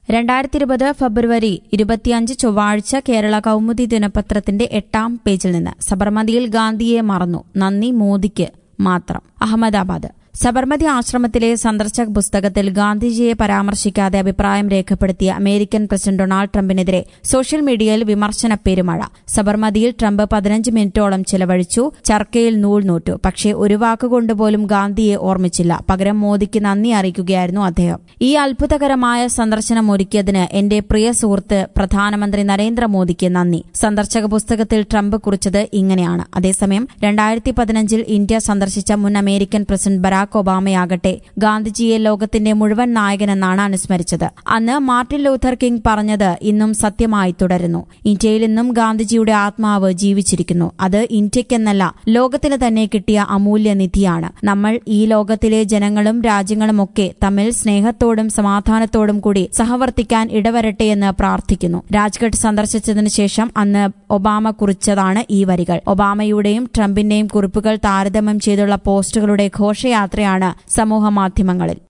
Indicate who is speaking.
Speaker 1: രണ്ടായിരത്തി ഇരുപത് ഫെബ്രുവരി ഇരുപത്തിയഞ്ച് ചൊവ്വാഴ്ച കേരള കൗമുദി ദിനപത്രത്തിന്റെ എട്ടാം പേജിൽ നിന്ന് സബർമതിയിൽ ഗാന്ധിയെ മറന്നു നന്ദി മോദിക്ക് മാത്രം അഹമ്മദാബാദ് സബർമതി ആശ്രമത്തിലെ സന്ദർശക പുസ്തകത്തിൽ ഗാന്ധിജിയെ പരാമർശിക്കാതെ അഭിപ്രായം രേഖപ്പെടുത്തിയ അമേരിക്കൻ പ്രസിഡന്റ് ഡൊണാൾഡ് ട്രംപിനെതിരെ സോഷ്യൽ മീഡിയയിൽ വിമർശന പെരുമഴ സബർമതിയിൽ ട്രംപ് പതിനഞ്ച് മിനിറ്റോളം ചെലവഴിച്ചു ചർക്കയിൽ നൂൽ നൂറ്റു പക്ഷേ ഒരു വാക്കുകൊണ്ട് പോലും ഗാന്ധിയെ ഓർമ്മിച്ചില്ല പകരം മോദിക്ക് നന്ദി അറിയിക്കുകയായിരുന്നു അദ്ദേഹം ഈ അത്ഭുതകരമായ സന്ദർശനം ഒരുക്കിയതിന് എന്റെ പ്രിയ സുഹൃത്ത് പ്രധാനമന്ത്രി നരേന്ദ്രമോദിക്ക് നന്ദി സന്ദർശക പുസ്തകത്തിൽ ട്രംപ് കുറിച്ചത് ഇങ്ങനെയാണ് അതേസമയം രണ്ടായിരത്തി പതിനഞ്ചിൽ ഇന്ത്യ സന്ദർശിച്ച മുൻ അമേരിക്കൻ പ്രസിഡന്റ് ബരാക് ഒബാമയാകട്ടെ ഗാന്ധിജിയെ ലോകത്തിന്റെ മുഴുവൻ നായകനെന്നാണ് അനുസ്മരിച്ചത് അന്ന് മാർട്ടിൻ ലൂഥർ കിങ് പറഞ്ഞത് ഇന്നും സത്യമായി തുടരുന്നു ഇന്ത്യയിൽ ഇന്നും ഗാന്ധിജിയുടെ ആത്മാവ് ജീവിച്ചിരിക്കുന്നു അത് ഇന്ത്യക്കെന്നല്ല ലോകത്തിന് തന്നെ കിട്ടിയ അമൂല്യ നിധിയാണ് നമ്മൾ ഈ ലോകത്തിലെ ജനങ്ങളും രാജ്യങ്ങളുമൊക്കെ തമ്മിൽ സ്നേഹത്തോടും സമാധാനത്തോടും കൂടി സഹവർത്തിക്കാൻ ഇടവരട്ടെ എന്ന് പ്രാർത്ഥിക്കുന്നു രാജ്ഘട്ട് സന്ദർശിച്ചതിനു ശേഷം അന്ന് ഒബാമ കുറിച്ചതാണ് ഈ വരികൾ ഒബാമയുടെയും ട്രംപിന്റെയും കുറിപ്പുകൾ താരതമ്യം ചെയ്തുള്ള പോസ്റ്റുകളുടെ ഘോഷയാത്രയാണ് സമൂഹമാധ്യമങ്ങളിൽ